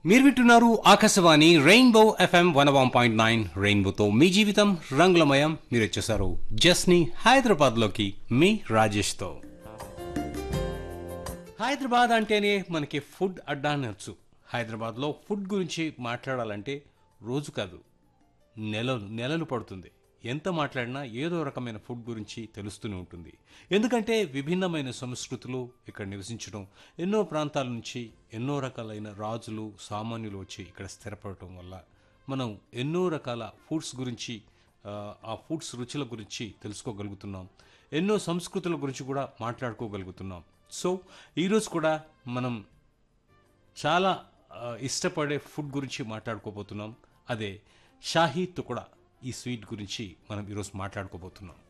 మీరు వింటున్నారు Akashvani rainbow FM one one point nine రెయిన్బోతో మీ జీవితం రంగులమయం మీరు వచ్చేసారు జస్ని హైదరాబాద్లోకి మీ రాజేష్తో హైదరాబాద్ అంటేనే మనకి ఫుడ్ అడ్డా అనొచ్చు హైదరాబాద్లో ఫుడ్ గురించి మాట్లాడాలంటే రోజు కాదు నెలలు నెలలు పడుతుంది ఎంత మాట్లాడినా ఏదో రకమైన ఫుడ్ గురించి తెలుస్తూనే ఉంటుంది ఎందుకంటే విభిన్నమైన సంస్కృతులు ఇక్కడ నివసించడం ఎన్నో ప్రాంతాల నుంచి ఎన్నో రకాలైన రాజులు సామాన్యులు వచ్చి ఇక్కడ స్థిరపడటం వల్ల మనం ఎన్నో రకాల ఫుడ్స్ గురించి ఆ, ఆ ఫుడ్స్ రుచుల గురించి తెలుసుకోగలుగుతున్నాం ఎన్నో సంస్కృతుల గురించి కూడా మాట్లాడుకోగలుగుతున్నాం సో ఈరోజు కూడా మనం చాలా ఆ, ఇష్టపడే ఫుడ్ గురించి మాట్లాడుకోబోతున్నాం అదే షాహీ తుకుడా ఈ స్వీట్ గురించి మనం ఈరోజు మాట్లాడుకోబోతున్నాం